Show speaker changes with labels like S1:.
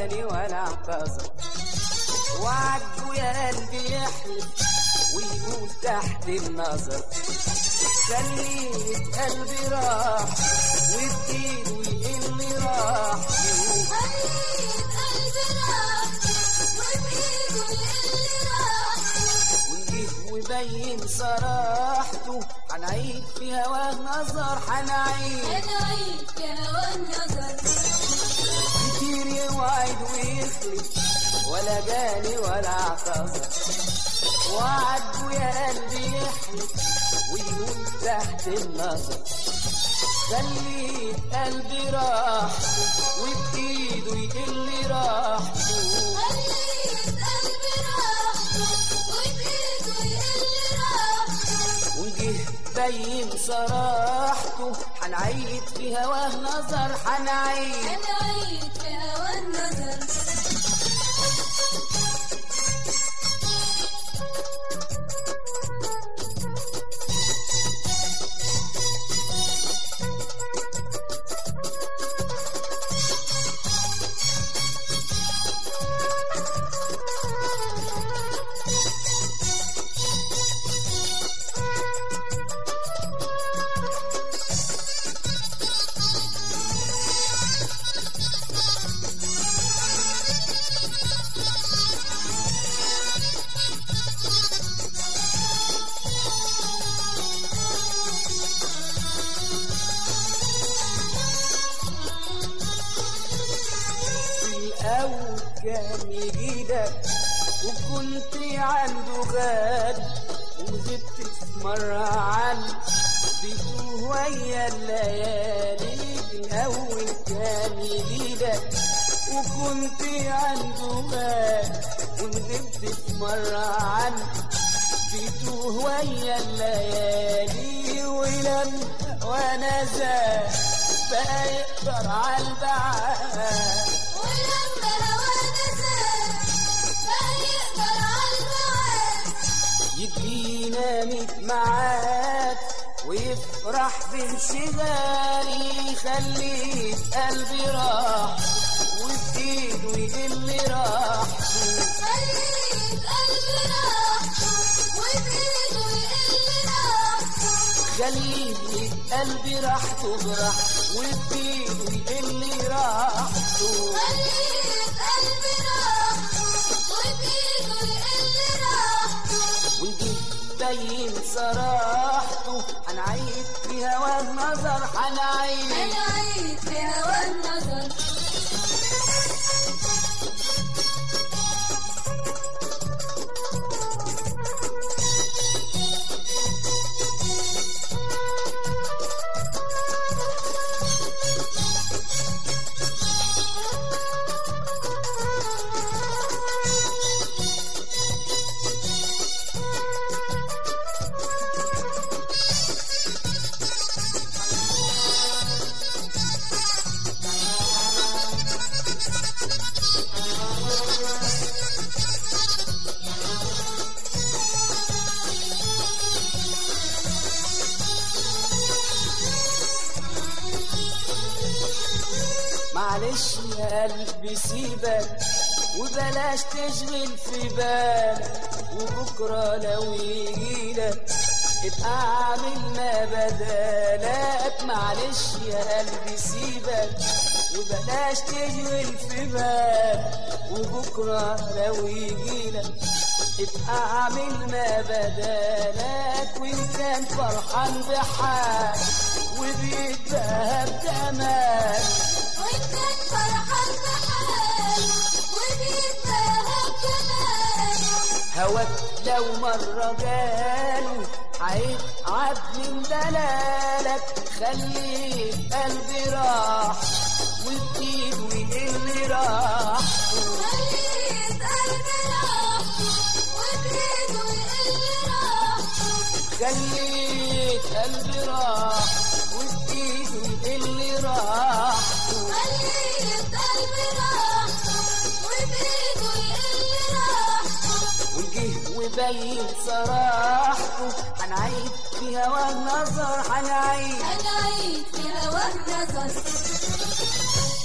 S1: جاني ولا اعتذر وعدوا يا قلبي يحلف ويقول تحت النظر خليت قلبي راح وبإيده يقل راح
S2: خليت قلبي راح وبإيده اللي راح
S1: ونجيه وبين صراحته هنعيد في هواه نظر هنعيد
S2: أنا عيد في هوا النظر
S1: كتير يوعد ويخلف ولا جاني ولا اعتذر وعد ويا قلبي يحلف ويقول تحت النظر خليت قلبي راحته وبإيده يقل راحته
S2: خليت قلبي راح وبإيده اللي راح
S1: ونجه بين صراحته هنعيد في هواه نظر هنعيد
S2: أنا عيد في هوا النظر
S1: في الأول كان يجيلك وكنت عنده غالي وغبت في مرة عنه بيتوه ويا الليالي في الأول كان يجيلك وكنت عنده غالي وغبت في مرة عنه بيتوه ويا الليالي ولما وانا زاد بقى يقدر على البعاد
S2: ولما هوانا زاد بقى يقدر عالبعاد
S1: يدينا ميت معاد ويفرح بانشغالي خليت قلبي راح وبإيده يقل راحته
S2: خليت قلبي راح وبإيده اللي راح
S1: خليت قلبي راحته براح وبإيده يقل راحته
S2: خليت قلبي راح وبإيده اللي راح
S1: ونجي بين صراحته هنعيد في هواه نظر هنعيد
S2: أنا عيد في هوا النظر
S1: معلش يا قلبي سيبك وبلاش تشغل في بالك وبكرة لو يجيلك ابقى اعمل ما بدالك معلش يا قلبي سيبك وبلاش تشغل في بالك وبكرة لو يجيلك ابقى اعمل ما بدالك وان كان فرحان بحال وبيتباهى بجمال
S2: وإن كان فرحان بحال وبيتباهى بجمال
S1: هواك لو مرة جاله هيتعب من دلالك خليت قلبي راح وبإيده يقل راح
S2: خليت قلبي راح وبإيده اللي راح
S1: خليت قلبي راح وبإيده يقل راح
S2: خليت قلبي راح وبإيده اللي راح
S1: وجه وبين صراحته هنعيد في هوا النظر هنعيد
S2: أنا عيد في هوا النظر